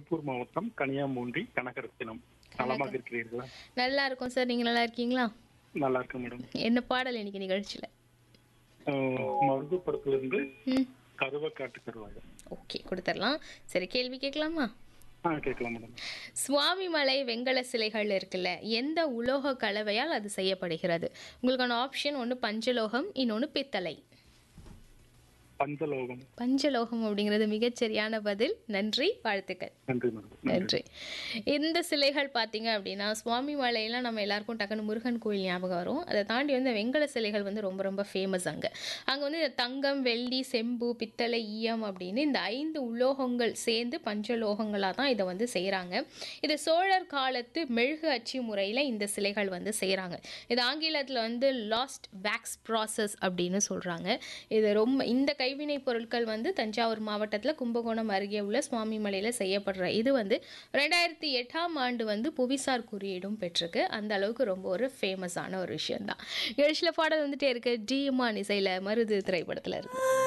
திருப்பூர் மாவட்டம் கனியாமூண்டி கனகரத்தினம் நலமாக இருக்கிறீர்களா நல்லா இருக்கும் சார் நீங்கள் நல்லா இருக்கீங்களா நல்லா இருக்கு மேடம் என்ன பாடல் இன்னைக்கு நிகழ்ச்சியில் அஹ், மருது படத்திலிருந்து ம் கருவ காட்டு கருவாய் ஓகே கொடுத்துடலாம் சரி கேள்வி கேட்கலாமா ஆ கேட்கலாம் மேடம் சுவாமிமலை வெங்கல சிலைகள் இருக்குல்ல எந்த உலோக கலவையால் அது செய்யப்படுகிறது உங்களுக்கான ஆப்ஷன் ஒன்று பஞ்சலோகம் இன்னொன்று பித்தளை பஞ்சலோகம் பஞ்சலோகம் அப்படிங்கிறது மிகச்சரியான பதில் நன்றி வாழ்த்துக்கள் நன்றி மேடம் நன்றி இந்த சிலைகள் பார்த்தீங்க அப்படின்னா சுவாமி மலையெல்லாம் நம்ம எல்லாருக்கும் டக்குன்னு முருகன் கோயில் ஞாபகம் வரும் அதை தாண்டி வந்து வெங்கல சிலைகள் வந்து ரொம்ப ரொம்ப ஃபேமஸ் அங்கே அங்கே வந்து இந்த தங்கம் வெள்ளி செம்பு பித்தளை ஈயம் அப்படின்னு இந்த ஐந்து உலோகங்கள் சேர்ந்து பஞ்சலோகங்களாக தான் இதை வந்து செய்கிறாங்க இது சோழர் காலத்து மெழுகு அச்சு முறையில் இந்த சிலைகள் வந்து செய்கிறாங்க இது ஆங்கிலத்தில் வந்து லாஸ்ட் வேக்ஸ் ப்ராசஸ் அப்படின்னு சொல்கிறாங்க இது ரொம்ப இந்த கைவினைப் பொருட்கள் வந்து தஞ்சாவூர் மாவட்டத்தில் கும்பகோணம் அருகே உள்ள சுவாமி மலையில் செய்யப்படுற இது வந்து ரெண்டாயிரத்தி எட்டாம் ஆண்டு வந்து புவிசார் குறியீடும் பெற்றிருக்கு அந்த அளவுக்கு ரொம்ப ஒரு ஃபேமஸான ஒரு விஷயம்தான் நிகழ்ச்சியில் பாடல் வந்துட்டே இருக்கு டி இமான் இசையில் மருது திரைப்படத்தில் இருக்கு